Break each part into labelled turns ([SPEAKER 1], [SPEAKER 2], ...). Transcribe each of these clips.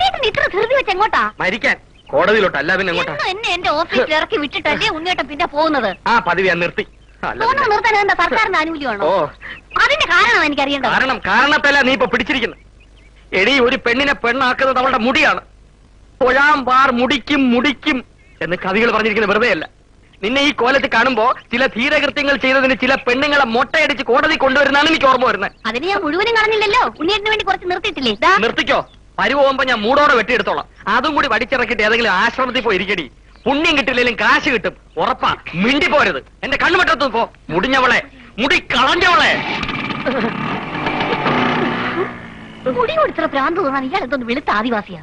[SPEAKER 1] ഉണ്ണിയേട്ടൻ ഇത്ര ധൃതി വെച്ച് എങ്ങോട്ടാ
[SPEAKER 2] മരിക്കാൻ കോടതിയിലോട്ട് അല്ല പിന്നെ എങ്ങോട്ടാ
[SPEAKER 1] എന്നും എന്നെ എന്റെ ഓഫീസിൽ ഇറക്കി വിട്ടിട്ടല്ലേ ഉണ്ണിയേട്ടൻ പിന്നെ പോകുന്നത്
[SPEAKER 2] ആ പതിവ് ഞാൻ നിർത്തി അല്ല
[SPEAKER 1] പോകുന്നത്
[SPEAKER 2] പിന്നെ.
[SPEAKER 1] നിർത്താൻ എന്താ സർക്കാരിന്റെ ആനുകൂല്യമാണോ
[SPEAKER 2] ഓ
[SPEAKER 1] അതിന്റെ കാരണം എനിക്കറിയേണ്ടത്
[SPEAKER 2] കാരണം കാരണത്തല്ല നീ ഇപ്പൊ പിടിച്ചിരിക്കുന്നത് എടി ഒരു പെണ്ണിനെ പെണ്ണാക്കുന്നത് അവളുടെ മുടിയാണ് തൊഴാം പാർ മുടിക്കും മുടിക്കും എന്ന് കവികൾ പറഞ്ഞിരിക്കുന്നത് വെറുതെ അല്ല നിന്നെ ഈ കോലത്തിൽ കാണുമ്പോ ചില ധീരകൃത്യങ്ങൾ ചെയ്തതിന് ചില പെണ്ണുങ്ങളെ മൊട്ടയടിച്ച് കോടതി കൊണ്ടുവരുന്നതാണ് എനിക്ക് ഓർമ്മ വരുന്നത്
[SPEAKER 1] അതിന് ഞാൻ മുഴുവനും കളഞ്ഞില്ലല്ലോ ഉണ്ണിയേട്ടന് വേണ്ടി കുറച്ച് നിർത്തിയിട്ടില്ലേ ദാ,
[SPEAKER 2] നിർത്തിക്കോ പരുവുമ്പോ ഞാൻ മൂടോടെ വെട്ടിയെടുത്തോളാം അതും കൂടി വടിച്ചിറക്കിട്ട് ഏതെങ്കിലും ആശ്രമത്തിൽ പോയി ഇരിക്കടി പുണ്യം കിട്ടില്ലെങ്കിലും കാശ് കിട്ടും ഉറപ്പാ മിണ്ടി പോരുത് എന്റെ കണ്ണുമറ്റത്ത് പോ മുടിഞ്ഞവളെ മുടി കളഞ്ഞവളെ
[SPEAKER 1] മുടി കൊടുത്ര ഭ്രാന്ത് തോന്നാൻ ഇയാൾ എന്തോന്ന് വെളുത്ത ആദിവാസിയാ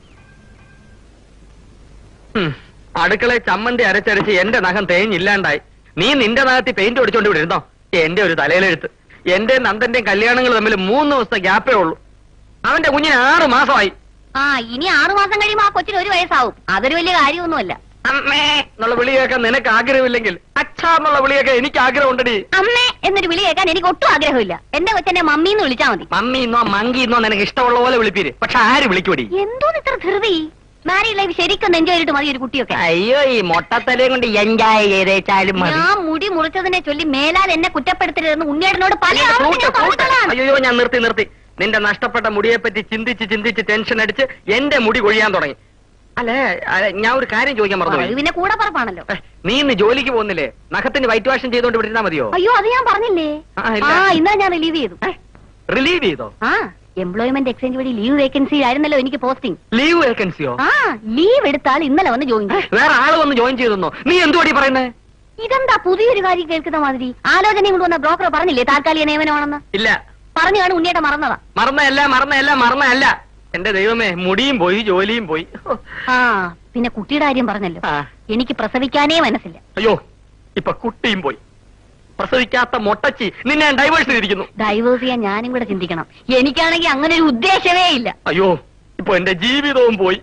[SPEAKER 2] ഉം. അടുക്കളയിൽ ചമ്മന്തി അരച്ചരച്ച് എന്റെ നഖം തേഞ്ഞില്ലാണ്ടായി നീ നിന്റെ നഖത്തിൽ പെയിന്റ് ഒടിച്ചോണ്ട് ഇവിടെ ഇരുന്നോ എന്റെ ഒരു തലയിലെഴുത്ത് എന്റെ നന്ദന്റെയും കല്യാണങ്ങൾ തമ്മിൽ മൂന്ന് ദിവസത്തെ ഗ്യാപ്പേ ഉള്ളൂ അവന്റെ കുഞ്ഞിന് ആറ് മാസമായി
[SPEAKER 1] ആ ഇനി ആറു മാസം കഴിയുമ്പോ ആ കൊച്ചിന് ഒരു വയസ്സാവും അതൊരു വലിയ കാര്യമൊന്നുമല്ല
[SPEAKER 2] അമ്മേ എന്നുള്ള വിളി കേൾക്കാൻ നിനക്ക് ആഗ്രഹമില്ലെങ്കിൽ അച്ഛാ എന്നുള്ള വിളിയൊക്കെ എനിക്ക് ആഗ്രഹമുണ്ടടി
[SPEAKER 1] അമ്മേ എന്നൊരു വിളി കേൾക്കാൻ എനിക്ക് ഒട്ടും ആഗ്രഹമില്ല എന്റെ കൊച്ചെന്നെ മമ്മി എന്ന് വിളിച്ചാ മതി
[SPEAKER 2] മമ്മി ഇന്നോ മങ്കി ഇന്നോ നിനക്ക് ഇഷ്ടമുള്ള പോലെ വിളിപ്പീര് പക്ഷെ ആര് വിളിക്കൂടി
[SPEAKER 1] എന്തോ ഇത്ര ധൃതി മാരീഡ് ലൈഫ് ശരിക്കും എൻജോയ് ചെയ്തിട്ട് മതി ഒരു കുട്ടിയൊക്കെ
[SPEAKER 2] അയ്യോ ഈ മൊട്ടത്തലയും കൊണ്ട് എൻജോയ് ചെയ്തേച്ചാലും മതി
[SPEAKER 1] ഞാൻ മുടി മുറിച്ചതിനെ ചൊല്ലി മേലാൽ എന്നെ കുറ്റപ്പെടുത്തരുതെന്ന് ഉണ്ണിയേട്ടനോട് പല
[SPEAKER 2] ഫ്രൂട്ട്,
[SPEAKER 1] ആവർത്തി ഞാൻ
[SPEAKER 2] ഫ്രൂട്ട്.
[SPEAKER 1] പറഞ്ഞതാണ്.
[SPEAKER 2] അയ്യോ ഞാൻ നിർത്തി നിർത്തി നിന്റെ നഷ്ടപ്പെട്ട മുടിയെ പറ്റി ചിന്തിച്ച് ചിന്തിച്ച് ടെൻഷൻ അടിച്ച് എന്റെ മുടി കൊഴിയാൻ തുടങ്ങി അല്ലേ അല്ല, ഞാൻ ഒരു കാര്യം ചോദിക്കാൻ
[SPEAKER 1] അത്
[SPEAKER 2] മറന്നു
[SPEAKER 1] പിന്നെ കൂടെ പറപ്പാണല്ലോ
[SPEAKER 2] നീ ഇന്ന് ജോലിക്ക് പോകുന്നില്ലേ നഖത്തിന് വൈറ്റ് വാഷൻ ചെയ്തോണ്ട് വിട്ടിരുന്നാ മതിയോ
[SPEAKER 1] അയ്യോ അത് ഞാൻ പറഞ്ഞില്ലേ
[SPEAKER 2] ആ, ഇല്ല.
[SPEAKER 1] ആ ഇന്നലെ ഞാൻ റിലീവ് ചെയ്തു
[SPEAKER 2] റിലീവ് ചെയ്തോ
[SPEAKER 1] ആ എംപ്ലോയ്മെന്റ് എക്സ്ചേഞ്ച് വഴി ലീവ് വേക്കൻസി ആയിരുന്നല്ലോ എനിക്ക് പോസ്റ്റിംഗ്
[SPEAKER 2] ലീവ് വേക്കൻസിയോ
[SPEAKER 1] ആ ലീവ് എടുത്താൽ ഇന്നലെ വന്ന് ജോയിൻ ചെയ്തു
[SPEAKER 2] വേറെ ആള് വന്ന് ജോയിൻ ചെയ്തെന്നോ നീ എന്തുവാടി പറയുന്നേ
[SPEAKER 1] ഇതെന്താ പുതിയൊരു കാര്യം കേൾക്കുന്ന മാതിരി ആലോചനയും കൊണ്ട് വന്ന ബ്രോക്കർ പറഞ്ഞില്ലേ താൽക്കാലിക നിയമനമാണെന്ന്
[SPEAKER 2] ഇല്ല
[SPEAKER 1] പറഞ്ഞു കാണും ഉണ്ണിയേട്ടൻ മറന്നതാ
[SPEAKER 2] മറന്നല്ല മറന്നല്ല മറന്നല്ല എന്റെ ദൈവമേ മുടിയും പോയി ജോലിയും പോയി ഹോ.
[SPEAKER 1] ആ പിന്നെ കുട്ടിയുടെ കാര്യം പറഞ്ഞല്ലോ
[SPEAKER 2] ആ.
[SPEAKER 1] എനിക്ക് പ്രസവിക്കാനേ മനസ്സില്ല
[SPEAKER 2] അയ്യോ ഇപ്പൊ കുട്ടിയും പോയി പ്രസവിക്കാത്ത മൊട്ടച്ചി നിന്നെ ഞാൻ ഡൈവേഴ്സ് ചെയ്തിരിക്കുന്നു
[SPEAKER 1] ഡൈവേഴ്സ് ചെയ്യാൻ ഞാനും കൂടെ ചിന്തിക്കണം എനിക്കാണെങ്കിൽ അങ്ങനെ ഒരു ഉദ്ദേശമേ ഇല്ല
[SPEAKER 2] അയ്യോ ഇപ്പൊ എന്റെ ജീവിതവും പോയി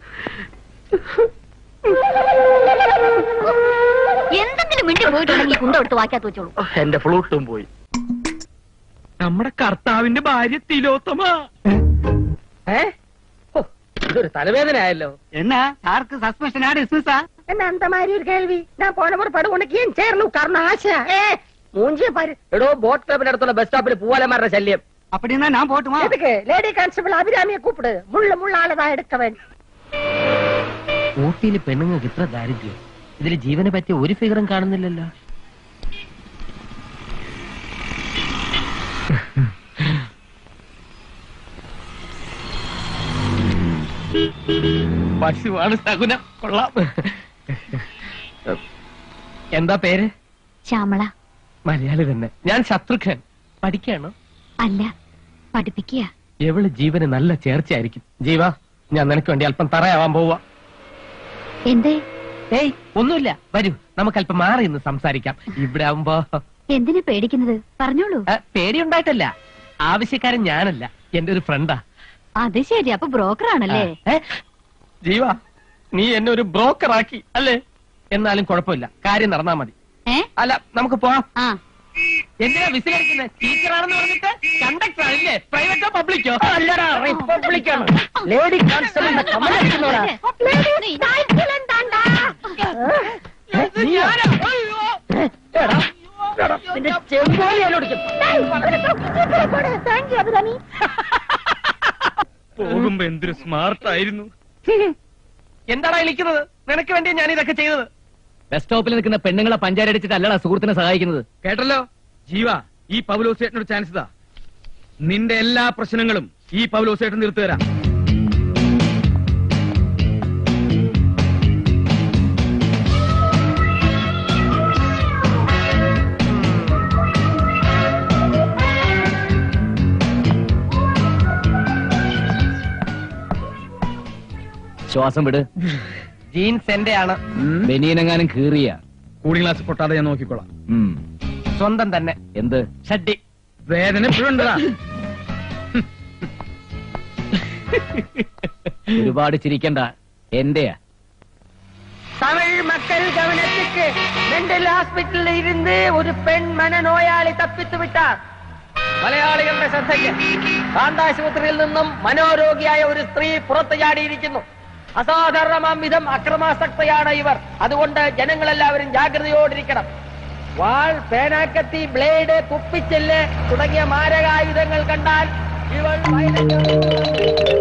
[SPEAKER 1] എന്തെങ്കിലും മിണ്ടി പോയിട്ടുണ്ടെങ്കിൽ കുണ്ട എടുത്ത് വാക്കാത്ത് വെച്ചോളൂ
[SPEAKER 2] എന്റെ ഫ്ലൂട്ടും പോയി
[SPEAKER 3] നമ്മുടെ കർത്താവിന്റെ ഭാര്യ തിലോത്തമ
[SPEAKER 2] ഏ ഹോ, ഇതൊരു തലവേദന ആയല്ലോ
[SPEAKER 3] എന്നാ സാർക്ക് സസ്പെൻഷനാ ഡിസ്മിസാ
[SPEAKER 4] என்ன அந்த மாதிரி ஒரு கேள்வி நான் போன முறை படு உனக்கு ஏன் சேர்ல உட்காரணும் ஆசை ஏ மூஞ்சிய பாரு
[SPEAKER 2] എടോ ബോട്ട് ക്ലബിന്റെ അടുത്തുള്ള ബസ് സ്റ്റോപ്പിൽ പൂവാലന്മാരുടെ ശല്യം
[SPEAKER 3] அப்படின்னா நான் போட்டுமா
[SPEAKER 4] எதுக்கு லேடி கான்ஸ்டபிள் அபிராமியை கூப்பிடு முள்ள முள்ளாலதான் எடுக்க வேண்டும்
[SPEAKER 5] ഊട്ടിയിൽ പെണ്ണുങ്ങൾക്ക് ഇത്ര ദാരിദ്ര്യം ഇതിൽ ജീവനെ പറ്റിയ ഒരു ഫിഗറും കാണുന്നില്ലല്ലോ പശുവാണ് സകുനം കൊള്ളാം എന്താ പേര്
[SPEAKER 1] ശ്യാമള
[SPEAKER 5] മലയാളി തന്നെ ഞാൻ ശത്രുഘ്നൻ പഠിക്കാണോ
[SPEAKER 1] അല്ല പഠിപ്പിക്കുക
[SPEAKER 5] എവള് ജീവന് നല്ല ചേർച്ചയായിരിക്കും ജീവ ഞാൻ നിനക്ക് വേണ്ടി അല്പം തറയാവാൻ പോവാ
[SPEAKER 1] എന്തേ
[SPEAKER 5] ഏയ് ഒന്നുമില്ല വരൂ നമുക്ക് അല്പം മാറി ഇന്ന് സംസാരിക്കാം ഇവിടെ ആവുമ്പോ
[SPEAKER 1] എന്തിനു പേടിക്കുന്നത് പറഞ്ഞോളൂ
[SPEAKER 5] ആ, പേടിയുണ്ടായിട്ടല്ല ആവശ്യക്കാരൻ ഞാനല്ല എന്റെ ഒരു ഫ്രണ്ടാ
[SPEAKER 1] അത് ശരി അപ്പൊ ബ്രോക്കർ ആണല്ലേ
[SPEAKER 5] ഏ? ജീവ നീ എന്നെ ഒരു ബ്രോക്കർ ആക്കി അല്ലേ എന്നാലും കുഴപ്പമില്ല കാര്യം നടന്നാ മതി
[SPEAKER 1] ഏ
[SPEAKER 5] അല്ല നമുക്ക് പോവാം
[SPEAKER 1] ആ
[SPEAKER 5] എന്തിനാ വിസിലടിക്കുന്നത് ടീച്ചറാണെന്ന് പറഞ്ഞിട്ട് കണ്ടക്ടർ ആണല്ലേ പ്രൈവറ്റോ പബ്ലിക്കോ അല്ലടാ റിപ്പബ്ലിക്കാണ്
[SPEAKER 2] ലേഡി കോൺസ്റ്റബിളിന്റെ കമലടിക്കുന്നോടാ
[SPEAKER 4] നിന്റെ ചെമ്പോലി എന്നോടിക്കും
[SPEAKER 3] പോകുമ്പോ എന്തൊരു സ്മാർട്ട് ആയിരുന്നു
[SPEAKER 5] എന്താടാ വിളിക്കുന്നത് നിനക്ക് വേണ്ടി ഞാൻ ഇതൊക്കെ ചെയ്തത് ബസ് സ്റ്റോപ്പിൽ നിൽക്കുന്ന പെണ്ണുങ്ങളെ പഞ്ചാരടിച്ചിട്ട് അല്ലടാ സുഹൃത്തിനെ സഹായിക്കുന്നത്
[SPEAKER 3] കേട്ടല്ലോ ജീവ ഈ പൗലോസേട്ടനോട് ചാൻസ് ഇതാ നിന്റെ എല്ലാ പ്രശ്നങ്ങളും ഈ പൗലോസേട്ടൻ തീർത്തു തരാം
[SPEAKER 5] ശ്വാസം വിട് ജീൻസ് എന്റെ ആണ് ബനിയനെങ്ങാനും കീറിയ
[SPEAKER 3] കൂളിംഗ് ഗ്ലാസ് പൊട്ടാതെ ഞാൻ നോക്കിക്കോളാം
[SPEAKER 5] സ്വന്തം തന്നെ എന്ത് ഷഡ്ഡി
[SPEAKER 3] വേദന എപ്പോഴും ഉണ്ടതാ
[SPEAKER 5] ഒരുപാട് ചിരിക്കണ്ട എന്റെയാ
[SPEAKER 4] தமிழ் மக்கள் கவனத்துக்கு மெண்டல் ஹாஸ்பிட்டலில் இருந்து ஒரு பெண் மனநோயாளி தப்பித்து விட்டார்
[SPEAKER 5] മലയാളികളുടെ ശ്രദ്ധയ്ക്ക് കാന്താശുപത്രിയിൽ നിന്നും മനോരോഗിയായ ഒരു സ്ത്രീ പുറത്തു ചാടിയിരിക്കുന്നു അസാധാരണമാം വിധം അക്രമാസക്തയാണ് ഇവർ അതുകൊണ്ട് ജനങ്ങളെല്ലാവരും ജാഗ്രതയോടിരിക്കണം വാൾ പേനാക്കത്തി ബ്ലേഡ് കുപ്പിച്ചെല്ല് തുടങ്ങിയ മാരകായുധങ്ങൾ കണ്ടാൽ ഇവൾ violent-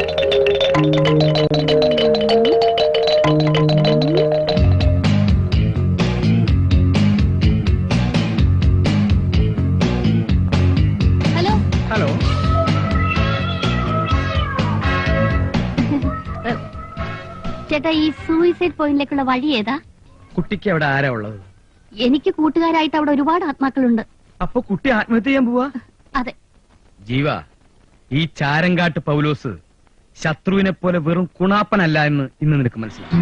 [SPEAKER 1] ഹലോ
[SPEAKER 3] ഹലോ
[SPEAKER 1] ചേട്ടാ ഈ സൂയിസൈഡ് പോയിന്റിലേക്കുള്ള വഴി ഏതാ
[SPEAKER 3] കുട്ടിക്ക് അവിടെ ആരാ ഉള്ളത്
[SPEAKER 1] എനിക്ക് കൂട്ടുകാരായിട്ട് അവിടെ ഒരുപാട് ആത്മാക്കളുണ്ട്
[SPEAKER 3] അപ്പൊ കുട്ടി ആത്മഹത്യ ചെയ്യാൻ പോവാ
[SPEAKER 1] അതെ
[SPEAKER 3] ജീവ ഈ ചാരങ്കാട്ട് പൗലോസ് ശത്രുവിനെ പോലെ വെറും കുണാപ്പനല്ല എന്ന് ഇന്ന് നിനക്ക് മനസ്സിലാവും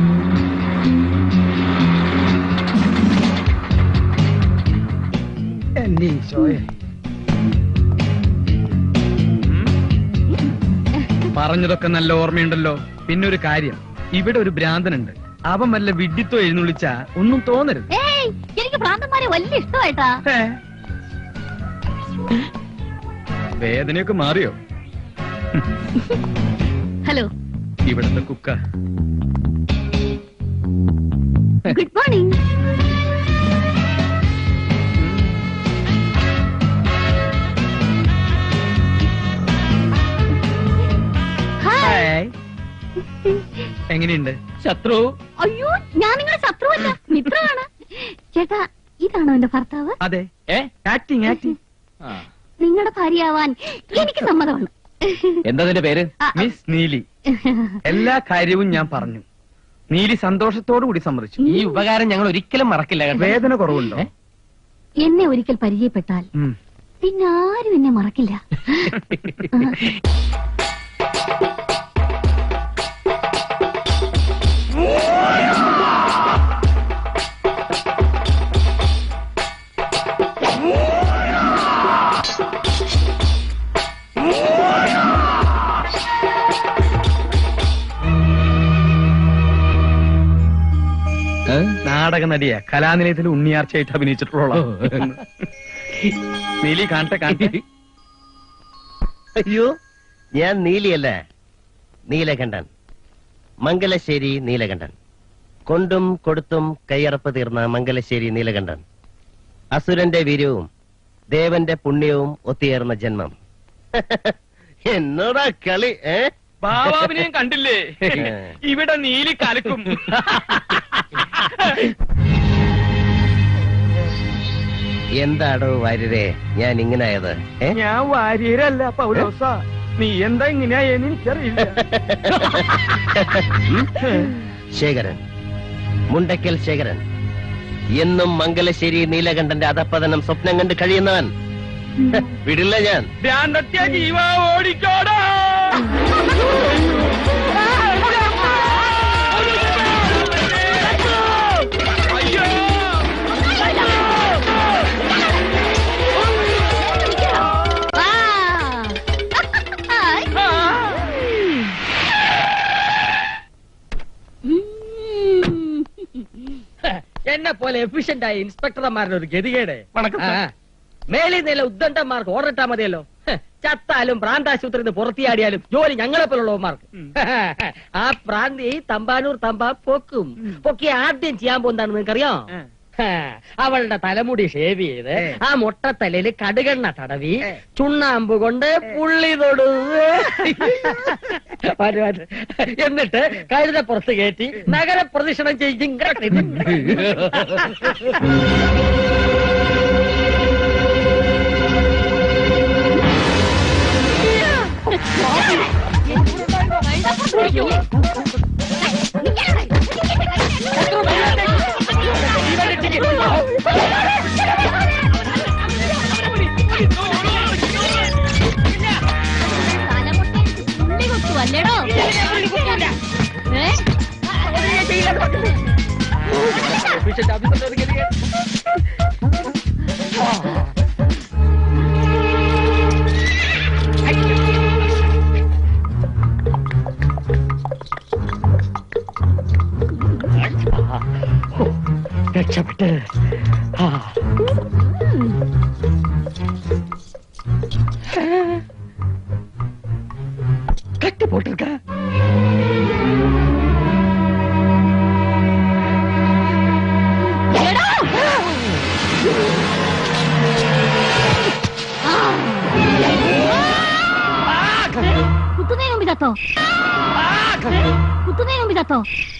[SPEAKER 4] എന്റെ ഈശോയെ
[SPEAKER 3] പറഞ്ഞതൊക്കെ നല്ല ഓർമ്മയുണ്ടല്ലോ പിന്നെ ഒരു കാര്യം ഇവിടെ ഒരു ഭ്രാന്തനുണ്ട് അവൻ വല്ല വിഡ്ഢിത്തോ എഴുന്നള്ളിച്ച ഒന്നും തോന്നരുത്
[SPEAKER 1] ഏയ് എനിക്ക് ഭ്രാന്തന്മാരെ വലിയ ഇഷ്ടമായിട്ടാ
[SPEAKER 3] ഏ? വേദനയൊക്കെ മാറിയോ
[SPEAKER 1] ഹലോ
[SPEAKER 3] ഇവിടുത്തെ കുക്ക
[SPEAKER 1] ഗുഡ് മോർണിംഗ് ഹായ്
[SPEAKER 3] എങ്ങനെയുണ്ട്
[SPEAKER 5] ശത്രു
[SPEAKER 1] അയ്യോ ഞാൻ നിങ്ങളുടെ ശത്രുവല്ല മിത്രമാണ് ചേട്ടാ ഇതാണോ എന്റെ ഭർത്താവ്
[SPEAKER 3] അതെ
[SPEAKER 5] ഏ
[SPEAKER 3] ആക്ടിങ് ആക്ടിങ്
[SPEAKER 5] ആ.
[SPEAKER 1] നിങ്ങളുടെ ഭാര്യയാവാൻ എനിക്ക് സമ്മതമാണ്
[SPEAKER 5] എന്താ നിന്റെ പേര്
[SPEAKER 1] ആ,
[SPEAKER 3] മിസ് നീലി എല്ലാ കാര്യവും ഞാൻ പറഞ്ഞു നീലി സന്തോഷത്തോടു കൂടി സമ്മതിച്ചു
[SPEAKER 5] ഈ ഉപകാരം ഞങ്ങൾ ഒരിക്കലും മറക്കില്ല കേട്ടോ
[SPEAKER 3] വേദന കുറവുണ്ടോ
[SPEAKER 5] ഏ?
[SPEAKER 1] എന്നെ ഒരിക്കൽ പരിചയപ്പെട്ടാൽ
[SPEAKER 3] ഉം.
[SPEAKER 1] പിന്നെ ആരും എന്നെ മറക്കില്ല
[SPEAKER 5] ഏ?
[SPEAKER 3] നാടക നടിയാ കലാനിലയത്തിൽ ഉണ്ണിയാർച്ചയായിട്ട് അഭിനയിച്ചിട്ടുള്ള നീലി കാണട്ടെ കാണട്ടെ
[SPEAKER 6] അയ്യോ ഞാൻ നീലിയല്ല നീലകണ്ഠൻ മംഗലശ്ശേരി നീലകണ്ഠൻ കൊണ്ടും കൊടുത്തും കയ്യറപ്പ് തീർന്ന മംഗലശ്ശേരി നീലകണ്ഠൻ അസുരന്റെ വീര്യവും ദേവന്റെ പുണ്യവും ഒത്തുചേർന്ന ജന്മം എന്നോടാ കളി ഏ
[SPEAKER 3] ബാബാവിനെയും കണ്ടില്ലേ ഇവിടെ നീലി കലക്കും
[SPEAKER 6] എന്താടോ വാര്യരെ ഞാൻ ഇങ്ങനായത് ഏ
[SPEAKER 3] ഞാൻ വാര്യരല്ല പൗലോസ നീ എന്താ ഇങ്ങനെയായെന്ന് എനിക്കറിയില്ല
[SPEAKER 6] ശേഖരൻ മുണ്ടക്കൽ ശേഖരൻ എന്നും മംഗലശ്ശേരി നീലകണ്ഠന്റെ അധപ്പതനം സ്വപ്നം കണ്ട് കഴിയുന്നവൻ വിടില്ല ഞാൻ
[SPEAKER 3] ഭ്രാന്തത്യ ജീവ ഓടിക്കോടാ അയ്യോ
[SPEAKER 5] എന്നെ പോലെ എഫിഷ്യന്റ് ആയ ഇൻസ്പെക്ടർമാരുടെ ഒരു ഗതികേട്
[SPEAKER 3] വണക്കം, സർ.
[SPEAKER 5] ആ. മേലിൽ നില ഉദ്ദണ്ഡന്മാർക്ക് ഓർഡർ ഇട്ടാ മതിയല്ലോ ഹ്, ചത്താലും പ്രാന്താശുപത്രിയിൽ നിന്ന് പുറത്തിയാടിയാലും ജോലി ഞങ്ങളെ പോലുള്ളവന്മാർക്ക് ആ പ്രാന്തി തമ്പാനൂർ തമ്പാ പൊക്കും പൊക്കി ആദ്യം ചെയ്യാൻ പോകുന്നതാണ് നിങ്ങൾക്കറിയോ ഹാ, അവളുടെ തലമുടി ഷേവ് ചെയ്ത് ആ മുട്ടത്തലയിൽ കടുകെണ്ണ തടവി ചുണ്ണാമ്പ് കൊണ്ട് പുള്ളി തൊടു വരൂ, വരൂ. എന്നിട്ട് കഴുത പുറത്ത് കയറ്റി നഗര പ്രദക്ഷിണം ചെയ്യും
[SPEAKER 1] അല്ലേടോ ഏ?
[SPEAKER 5] രക്ഷപ്പെട്ട് ആ.
[SPEAKER 2] கட்டி போட்டிருக்க
[SPEAKER 1] കുത്തുന്നതിന് മുമ്പ് ചത്തോ കുത്തുന്നതിന് മുമ്പ് ചത്തോ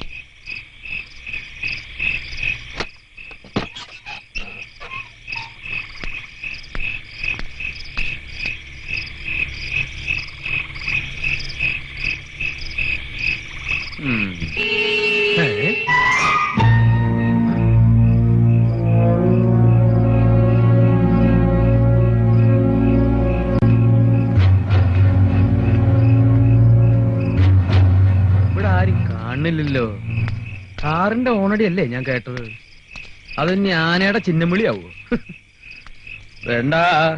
[SPEAKER 3] ഇവിടെ ആരും കാണുന്നില്ലല്ലോ കാറിന്റെ ഓണടി അല്ലേ ഞാൻ കേട്ടത് അത് ഇനി ആനയുടെ ചിഹ്നവിളിയാവോ വേണ്ട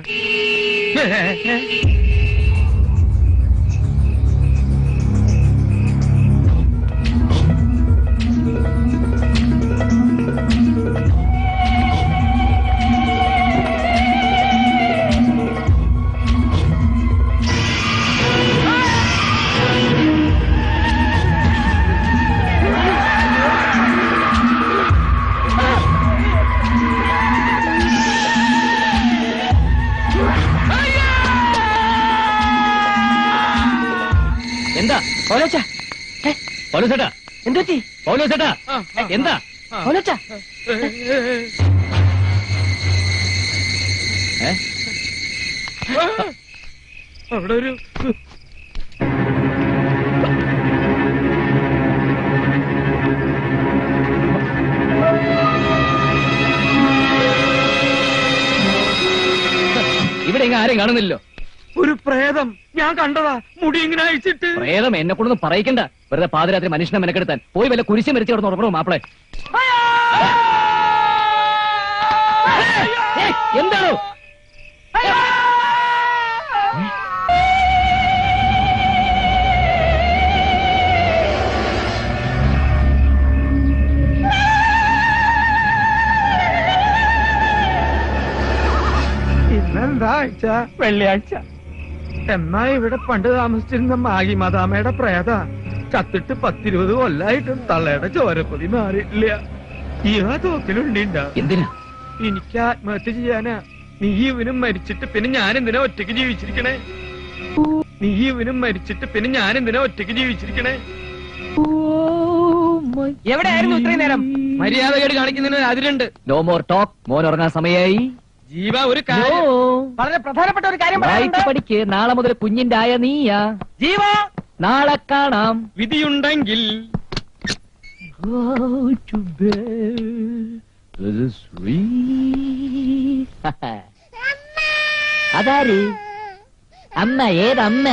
[SPEAKER 5] എന്താ പൗലോച്ച പൗലോസേട്ടാ എന്തു പറ്റി പൗലോസേട്ടാ എന്താ പൗലോച്ച ഏ?
[SPEAKER 3] അവിടെ ഒരു
[SPEAKER 5] ഇവിടെ ഇങ്ങ ആരെയും കാണുന്നില്ലല്ലോ
[SPEAKER 3] ഒരു പ്രേതം ഞാൻ കണ്ടതാ മുടി ഇങ്ങനെ അഴിച്ചിട്ട്
[SPEAKER 5] പ്രേതം എന്നെ കൊണ്ടൊന്നും പറയിക്കണ്ട വെറുതെ പാതിരാത്രി മനുഷ്യനെ മെനക്കെടുത്താൻ പോയി വല്ല കുരിശം വരച്ച് കിടന്ന് ഉറങ്ങണോ മാപ്പിളെ ഏയ്, എന്താണോ
[SPEAKER 3] ഇന്നെന്താ ആഴ്ച വെള്ളിയാഴ്ച എന്നാ ഇവിടെ പണ്ട് താമസിച്ചിരുന്ന മാഗി മദാമയുടെ പ്രേത ചത്തിട്ട് പത്തിരുപത് കൊല്ലായിട്ടും തള്ളയുടെ ചോരപ്പൊതി മാറിയിട്ടില്ല ഇവ തോക്കിലുണ്ടിണ്ട
[SPEAKER 5] എന്തിനാ
[SPEAKER 3] എനിക്ക് ആത്മഹത്യ ചെയ്യാനാ നീ ഇവനും മരിച്ചിട്ട് പിന്നെ ഞാൻ എന്തിനാ ഒറ്റയ്ക്ക് ജീവിച്ചിരിക്കണേ നീ ഇവനും മരിച്ചിട്ട് പിന്നെ ഞാൻ എന്തിനാ ഒറ്റയ്ക്ക് ജീവിച്ചിരിക്കണേ
[SPEAKER 5] എവിടെയായിരുന്നു ഇത്രയും നേരം
[SPEAKER 3] മര്യാദകേട് കാണിക്കുന്നതിന് അതിലുണ്ട്
[SPEAKER 5] നോ മോർ ടോക്ക് മോൻ ഉറങ്ങാൻ സമയായി
[SPEAKER 3] ജീവ ഒരു കാര്യം
[SPEAKER 4] വളരെ പ്രധാനപ്പെട്ട ഒരു കാര്യം
[SPEAKER 5] വായിച്ച്
[SPEAKER 4] പറയാനുണ്ട്
[SPEAKER 5] പഠിക്ക് നാളെ മുതൽ കുഞ്ഞിന്റെ ആയ നീയാ
[SPEAKER 4] ജീവ
[SPEAKER 5] നാളെ കാണാം
[SPEAKER 3] വിധിയുണ്ടെങ്കിൽ
[SPEAKER 5] അതാര് അമ്മ ഏതമ്മ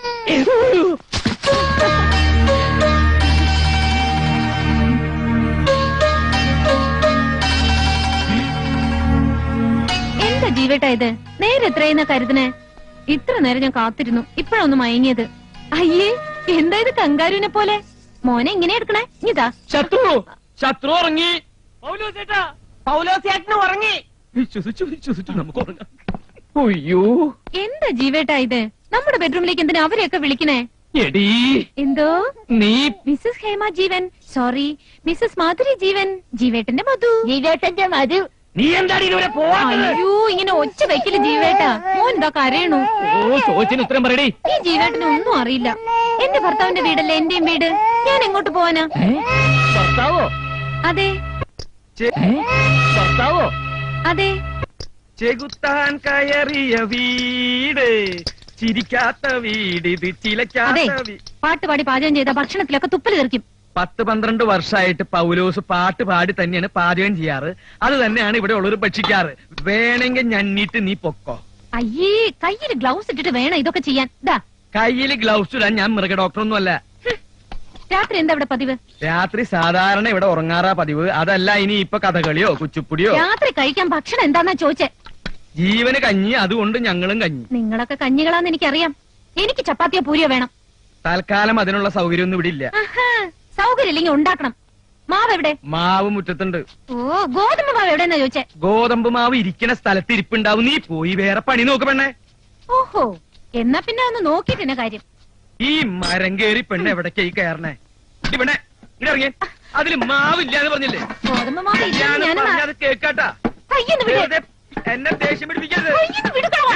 [SPEAKER 1] എന്താ ജീവേട്ടാ ഇത് നേരെ എത്രയെന്ന കരുതനെ ഇത്ര നേരം ഞാൻ കാത്തിരുന്നു ഇപ്പഴൊന്ന് മയങ്ങിയത് അയ്യേ എന്താ ഇത് കങ്കാരുവിനെ പോലെ മോനെ ഇങ്ങനെ എടുക്കണേ ഇതാ
[SPEAKER 3] ശത്രു ശത്രു ഉറങ്ങി
[SPEAKER 4] പൗലോസിയാറ്റിന് ഉറങ്ങി
[SPEAKER 3] വിശ്വസിച്ചു വിശ്വസിച്ചു നമുക്ക് ഉറങ്ങാം
[SPEAKER 5] അയ്യോ
[SPEAKER 1] എന്താ ജീവേട്ടാ ഇത് നമ്മുടെ ബെഡ്റൂമിലേക്ക് എന്തിനാ അവരെയൊക്കെ വിളിക്കണേ
[SPEAKER 3] എടീ
[SPEAKER 1] എന്തോ
[SPEAKER 3] നീ
[SPEAKER 1] Mrs Hema Jeevan sorry Mrs Madhuri Jeevan ജീവേട്ടന്റെ മധു ജീവേട്ടന്റെ മധു
[SPEAKER 3] നീ എന്താണ് ഇതുവരെ പോവാ
[SPEAKER 1] അയ്യോ ഇങ്ങനെ ഒച്ച വെക്കല് ജീവേട്ടാ മോൻ എന്താ കരയണു
[SPEAKER 5] ഓ ചോദിച്ചതിന് ഉത്തരം പറയടി
[SPEAKER 1] ഈ ജീവേട്ടന് ഒന്നും അറിയില്ല എന്റെ ഭർത്താവിന്റെ വീടല്ലേ എന്റെയും വീട് ഞാൻ എങ്ങോട്ട് പോവാനാ
[SPEAKER 5] ഏ? ഭർത്താവോ
[SPEAKER 1] അതെ
[SPEAKER 5] ഏ? ഭർത്താവോ
[SPEAKER 1] അതെ
[SPEAKER 3] ചെകുത്താൻ കയറിയ വീട് ചിരിക്കാത്ത വീട് ഇത്
[SPEAKER 1] അതെ
[SPEAKER 3] ചിലക്കാത്ത വീ-
[SPEAKER 1] പാട്ട് പാടി പാചകം ചെയ്ത ഭക്ഷണത്തിലൊക്കെ തുപ്പല് തെറിക്കും
[SPEAKER 3] പത്ത് പന്ത്രണ്ട് വർഷമായിട്ട് പൗലോസ് പാട്ട് പാടി തന്നെയാണ് പാചകം ചെയ്യാറ് അത് തന്നെയാണ് ഇവിടെ ഉള്ളവർ ഭക്ഷിക്കാറ് വേണമെങ്കിൽ ഞണ്ണിട്ട് നീ പൊക്കോ
[SPEAKER 1] അയ്യേ കയ്യിൽ ഗ്ലൗസ് ഇട്ടിട്ട് വേണം ഇതൊക്കെ ചെയ്യാൻ ദാ
[SPEAKER 3] കയ്യിൽ ഗ്ലൗസ് ഇടാൻ ഞാൻ മൃഗ ഡോക്ടറൊന്നും അല്ല
[SPEAKER 1] രാത്രി എന്താ ഇവിടെ പതിവ്
[SPEAKER 3] രാത്രി സാധാരണ ഇവിടെ ഉറങ്ങാറാ പതിവ് അതല്ല ഇനി ഇപ്പൊ കഥകളിയോ കുച്ചുപ്പുടിയോ
[SPEAKER 1] രാത്രി കഴിക്കാൻ ഭക്ഷണം എന്താന്നാ ചോദിച്ചേ
[SPEAKER 3] ജീവന് കഞ്ഞി അതുകൊണ്ട് ഞങ്ങളും കഞ്ഞി
[SPEAKER 1] നിങ്ങളൊക്കെ കഞ്ഞികളാന്ന് എനിക്കറിയാം എനിക്ക് ചപ്പാത്തിയോ പൂരിയോ വേണം
[SPEAKER 3] തൽക്കാലം അതിനുള്ള സൗകര്യമൊന്നും ഇവിടെ ഇല്ല
[SPEAKER 1] ആഹാ, സൗകര്യം ഇല്ലെങ്കിൽ ഉണ്ടാക്കണം മാവ് എവിടെ
[SPEAKER 3] മാവ് മുറ്റത്തുണ്ട്
[SPEAKER 1] ഓ ഗോതമ്പ് മാവ് എവിടെന്നാ ചോദിച്ചേ
[SPEAKER 3] ഗോതമ്പ് മാവ് ഇരിക്കുന്ന സ്ഥലത്ത് ഇരിപ്പുണ്ടാവും നീ പോയി വേറെ പണി നോക്ക് പെണ്ണേ
[SPEAKER 1] ഓഹോ എന്നാ പിന്നെ ഒന്ന് നോക്കിട്ടെന്നെ കാര്യം
[SPEAKER 3] ഈ മരം കേറി പെണ്ണ് എവിടേക്കാ ഈ കയറണേ ഇവിടെ ഇറങ്ങി അതില് മാവില്ല എന്ന് പറഞ്ഞില്ലേ
[SPEAKER 1] ഗോതമ്പ് മാവ് ഇല്ലെന്ന്
[SPEAKER 3] ഞാൻ
[SPEAKER 1] ഞാൻ
[SPEAKER 3] പറഞ്ഞത് കേക്കാട്ടാ
[SPEAKER 1] കയ്യെന്ന് വിട്
[SPEAKER 3] വെറുതെ എന്നെ ദേഷ്യം പിടിപ്പിക്കരുത്
[SPEAKER 1] കയ്യെന്ന് വിടുകടാ.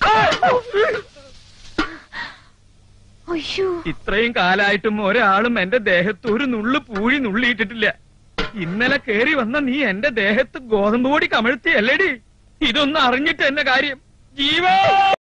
[SPEAKER 1] അയ്യോ
[SPEAKER 3] ഇത്രയും കാലായിട്ടും ഒരാളും എന്റെ ദേഹത്ത് ഒരു നുള്ളു പൂഴി നുള്ളിയിട്ടിട്ടില്ല ഇന്നലെ കേറി വന്ന നീ എന്റെ ദേഹത്ത് ഗോതമ്പ് പൊടി കമഴ്ത്തിയല്ലേടി ഇതൊന്നും അറിഞ്ഞിട്ട് എന്റെ കാര്യം ജീവ